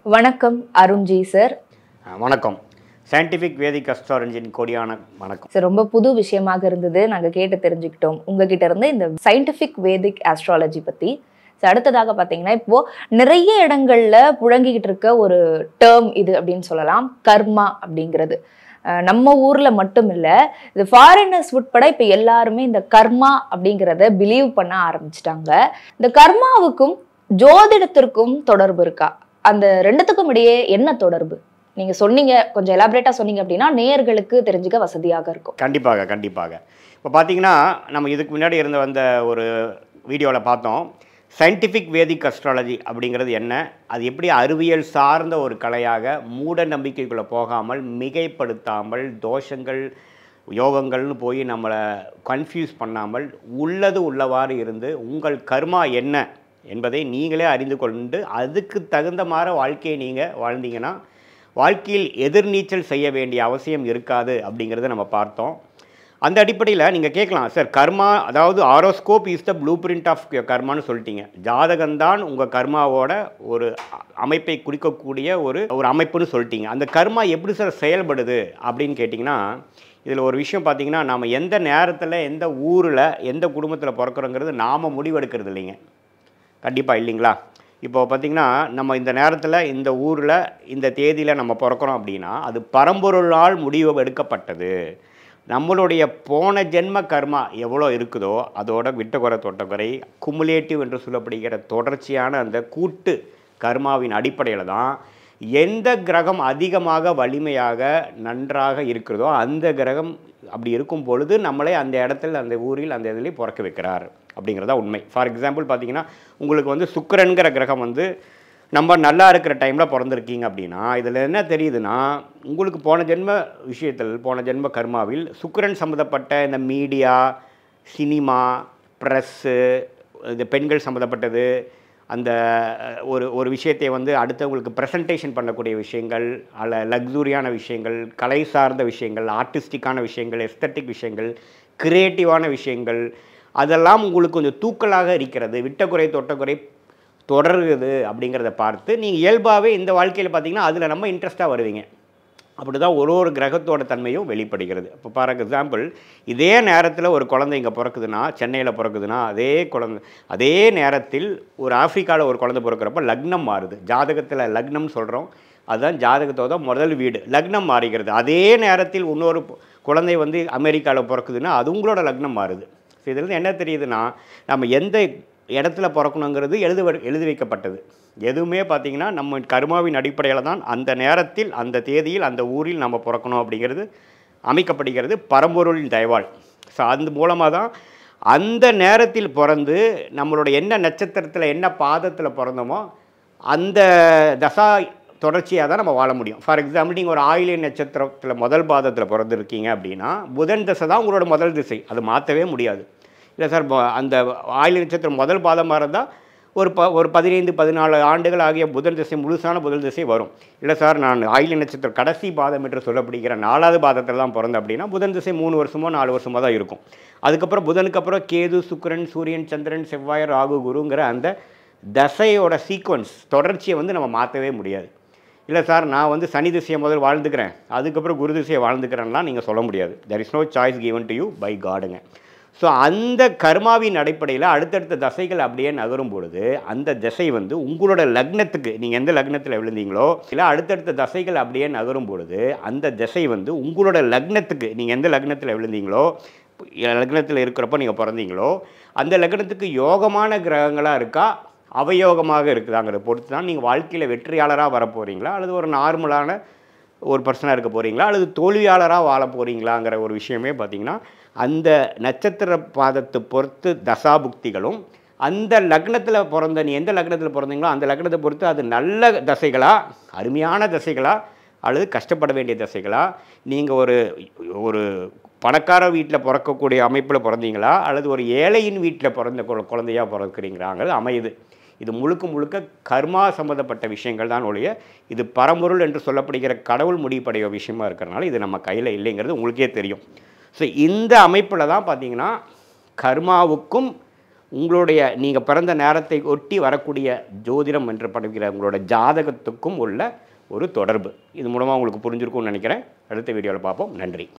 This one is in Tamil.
வணக்கம் அருண்ஜி சார் அஹ் வணக்கம் சயின்டிஃபிக் வேதிக் அஸ்ட்ராலஜின் கொடியான வணக்கம் சார் ரொம்ப புது விஷயமாக இருந்தது நாங்கள் கேட்டு தெரிஞ்சுக்கிட்டோம் உங்ககிட்ட இருந்து இந்த சயின்டிஃபிக் வேதிக் ஆஸ்ட்ராலஜி பற்றி So, அடுத்ததாக பார்த்தீங்கன்னா இப்போ நிறைய இடங்கள்ல புழங்கிக்கிட்டு இருக்க ஒரு டேர்ம் இது அப்படின்னு சொல்லலாம் கர்மா அப்படிங்கிறது அஹ் நம்ம ஊர்ல மட்டும் இல்ல இது ஃபாரினர்ஸ் உட்பட இப்ப எல்லாருமே இந்த கர்மா அப்படிங்கிறத பிலீவ் பண்ண ஆரம்பிச்சிட்டாங்க இந்த கர்மாவுக்கும் ஜோதிடத்திற்கும் தொடர்பு இருக்கா அந்த ரெண்டுத்துக்கும் இடையே என்ன தொடர்பு நீங்க சொன்னீங்க கொஞ்சம் எலாபரேட்டா சொன்னீங்க அப்படின்னா நேயர்களுக்கு தெரிஞ்சுக்க வசதியாக இருக்கும் கண்டிப்பாக கண்டிப்பாக இப்போ பார்த்தீங்கன்னா நம்ம இதுக்கு முன்னாடி இருந்த வந்த ஒரு வீடியோவில் பார்த்தோம் சயின்டிஃபிக் வேதிக் அஸ்ட்ராலஜி அப்படிங்கிறது என்ன அது எப்படி அறிவியல் சார்ந்த ஒரு கலையாக மூட நம்பிக்கைக்குள்ளே போகாமல் மிகைப்படுத்தாமல் தோஷங்கள் யோகங்கள்னு போய் நம்மளை கன்ஃபியூஸ் பண்ணாமல் உள்ளது உள்ளவாறு இருந்து உங்கள் கர்மா என்ன என்பதை நீங்களே அறிந்து கொண்டு அதுக்கு தகுந்த மாதிரி வாழ்க்கையை நீங்கள் வாழ்ந்தீங்கன்னா வாழ்க்கையில் எதிர்நீச்சல் செய்ய வேண்டிய அவசியம் இருக்காது அப்படிங்கிறத நம்ம பார்த்தோம் அந்த அடிப்படையில் நீங்கள் கேட்கலாம் சார் கர்மா அதாவது horoscope is the blueprint of கர்மான்னு சொல்லிட்டீங்க ஜாதகம்தான் உங்கள் கர்மாவோட ஒரு அ- அமைப்பை குறிக்கக்கூடிய ஒரு ஒரு அமைப்புன்னு சொல்லிட்டீங்க அந்த கர்மா எப்படி சார் செயல்படுது அப்படின்னு கேட்டிங்கன்னா இதில் ஒரு விஷயம் பார்த்தீங்கன்னா நாம் எந்த நேரத்தில் எந்த ஊரில் எந்த குடும்பத்தில் பிறக்கிறோங்கிறது நாம் முடிவெடுக்கிறது இல்லைங்க கண்டிப்பாக இல்லைங்களா இப்போ பார்த்தீங்கன்னா நம்ம இந்த நேரத்தில் இந்த ஊரில் இந்த தேதியில் நம்ம பிறக்கிறோம் அப்படின்னா அது பரம்பொருளால் முடிவு எடுக்கப்பட்டது நம்மளுடைய போன ஜென்ம கர்மா எவ்வளோ இருக்குதோ அதோட விட்டகுறை தொட்டகுறை குமுலேட்டிவ் என்று சொல்லப்படுகிற தொடர்ச்சியான அந்த கூட்டு கர்மாவின் அடிப்படையில் தான் எந்த கிரகம் அதிகமாக வலிமையாக நன்றாக இருக்கிறதோ அந்த கிரகம் அப்படி இருக்கும் பொழுது நம்மளை அந்த இடத்துல அந்த ஊரில் அந்த இதிலே பிறக்க வைக்கிறார் அப்படிங்கிறதா உண்மை ஃபார் எக்ஸாம்பிள் பார்த்தீங்கன்னா உங்களுக்கு வந்து சுக்கிரன்கிற கிரகம் வந்து நம்ம நல்லா இருக்கிற டைமில் பிறந்திருக்கீங்க அப்படின்னா இதில் என்ன தெரியுதுன்னா உங்களுக்கு போன ஜென்ம விஷயத்தில் போன ஜென்ம கர்மாவில் சுக்கிரன் சம்மந்தப்பட்ட இந்த மீடியா சினிமா ப்ரெஸ்ஸு இந்த பெண்கள் சம்மந்தப்பட்டது அந்த அஹ், ஒரு ஒரு விஷயத்தை வந்து அடுத்தவங்களுக்கு ப்ரெசன்டேஷன் பண்ணக்கூடிய விஷயங்கள் அல்ல லக்ஸூரியான விஷயங்கள் கலை சார்ந்த விஷயங்கள் ஆர்டிஸ்டிக்கான விஷயங்கள் எஸ்தட்டிக் விஷயங்கள் கிரியேட்டிவான விஷயங்கள் அதெல்லாம் உங்களுக்கு கொஞ்சம் தூக்கலாக இருக்கிறது விட்டக்குறை தொட்டக்குறை தொடருது அப்படிங்கிறத பார்த்து நீங்கள் இயல்பாகவே இந்த வாழ்க்கையில் பார்த்தீங்கன்னா அதில் நம்ம இன்ட்ரெஸ்ட்டாக வருவீங்க அப்படி தான் ஒரு ஒரு கிரகத்தோட தன்மையும் வெளிப்படுகிறது இப்போ ஃபார் எக்ஸாம்பிள் இதே நேரத்தில் ஒரு குழந்தை இங்கே பிறக்குதுன்னா சென்னையில் பிறக்குதுன்னா அதே குழந்தை அதே நேரத்தில் ஒரு ஆப்பிரிக்காவில் ஒரு குழந்தை பிறக்கிறப்ப லக்னம் மாறுது ஜாதகத்தில் லக்னம் சொல்கிறோம் அதுதான் ஜாதகத்தோட முதல் வீடு லக்னம் மாறுகிறது அதே நேரத்தில் இன்னொரு பொ- குழந்தை வந்து அமெரிக்காவில் பிறக்குதுன்னா அது உங்களோட லக்னம் மாறுது ஸோ இதுலேருந்து என்ன தெரியுதுன்னா நம்ம எந்த இடத்துல பிறக்கணுங்கிறது எழுது எழுதி வைக்கப்பட்டது எதுவுமே பார்த்தீங்கன்னா நம்ம கர்மாவின் அடிப்படையில் தான் அந்த நேரத்தில் அந்த தேதியில் அந்த ஊரில் நம்ம பிறக்கணும் அப்படிங்கிறது அமைக்கப்படுகிறது பரம்பொருளின் தயவாள் ஸோ அந்த மூலமாக தான் அந்த நேரத்தில் பிறந்து நம்மளோட என்ன நட்சத்திரத்தில் என்ன பாதத்தில் பிறந்தோமோ அந்த தசா தொடர்ச்சியாக தான் நம்ம வாழ முடியும் ஃபார் எக்ஸாம்பிள் நீங்கள் ஒரு ஆயிலிய நட்சத்திரத்தில் முதல் பாதத்தில் பிறந்திருக்கீங்க அப்படின்னா புதன் திசை தான் உங்களோட முதல் திசை அது மாற்றவே முடியாது இல்லை சார் ப- அந்த ஆயிலிய நட்சத்திரம் முதல் பாதமாக இருந்தால் ஒரு ப ஒரு பதினைந்து பதினாலு ஆண்டுகள் ஆகிய புதன் திசை முழுசான புதன் திசை வரும் இல்லை சார் நான் ஆயிலிய நட்சத்திரம் கடைசி பாதம் என்று சொல்லப்படுகிற நாலாவது பாதத்தில் தான் பிறந்தேன் அப்படின்னா புதன் திசை மூணு வருஷமோ நாலு வருஷமோ தான் இருக்கும் அதுக்கப்புறம் புதனுக்கு அப்புறம் கேது சுக்கிரன் சூரியன் சந்திரன் செவ்வாய் ராகு குருங்கிற அந்த தசையோட சீக்வன்ஸ் தொடர்ச்சியை வந்து நம்ம மாற்றவே முடியாது இல்லை சார் நான் வந்து சனி திசையை முதல் வாழ்ந்துக்கிறேன் அதுக்கப்புறம் குரு திசையை வாழ்ந்துக்கிறேன்லாம் நீங்கள் சொல்ல முடியாது there is no choice given to you by காடுங்க ஸோ அந்த கர்மாவின் அடிப்படையில் அடுத்தடுத்த தசைகள் அப்படியே நகரும் பொழுது அந்த திசை வந்து உங்களோட லக்னத்துக்கு நீங்கள் எந்த லக்னத்தில் விழுந்தீங்களோ இல்லை அடுத்தடுத்த தசைகள் அப்படியே நகரும் பொழுது அந்த திசை வந்து உங்களோட லக்னத்துக்கு நீங்கள் எந்த லக்னத்தில் விழுந்தீங்களோ லக்னத்தில் இருக்கிறப்ப நீங்கள் பிறந்தீங்களோ அந்த லக்னத்துக்கு யோகமான கிரகங்களாக இருக்கா அவயோகமாக இருக்குதாங்கிறத பொறுத்து தான் நீங்கள் வாழ்க்கையில் வெற்றியாளராக வர போகிறீங்களா அல்லது ஒரு நார்மலான ஒரு பர்சனாக இருக்க போகிறீங்களா அல்லது தோல்வியாளராக வாழ போகிறீங்களாங்கிற ஒரு விஷயமே பார்த்தீங்கன்னா அந்த நட்சத்திர பாதத்தை பொறுத்து தசாபுக்திகளும் அந்த லக்னத்தில் பிறந்த நீ எந்த லக்னத்தில் பிறந்தீங்களோ அந்த லக்னத்தை பொறுத்து அது நல்ல தசைகளா அருமையான தசைகளா அல்லது கஷ்டப்பட வேண்டிய தசைகளா நீங்கள் ஒரு ஒரு பணக்கார வீட்டில் பிறக்கக்கூடிய அமைப்பில் பிறந்தீங்களா அல்லது ஒரு ஏழையின் வீட்டில் பிறந்த குழ- குழந்தையா பிறக்கிறீங்களாங்கிறது அமையுது இது முழுக்க முழுக்க கர்மா சம்மந்தப்பட்ட விஷயங்கள் தான் ஒழிய இது பரம்பொருள் என்று சொல்லப்படுகிற கடவுள் முடிவுடைய விஷயமா இருக்கிறனால இது நம்ம கையில் இல்லைங்கிறது உங்களுக்கே தெரியும் ஸோ இந்த அமைப்பில் தான் பார்த்தீங்கன்னா கர்மாவுக்கும் உங்களுடைய நீங்கள் பிறந்த நேரத்தை ஒட்டி வரக்கூடிய ஜோதிடம் என்று படுகிற உங்களோட ஜாதகத்துக்கும் உள்ள ஒரு தொடர்பு இது மூலமாக உங்களுக்கு புரிஞ்சிருக்கும்னு நினைக்கிறேன் அடுத்த வீடியோவில் பார்ப்போம் நன்றி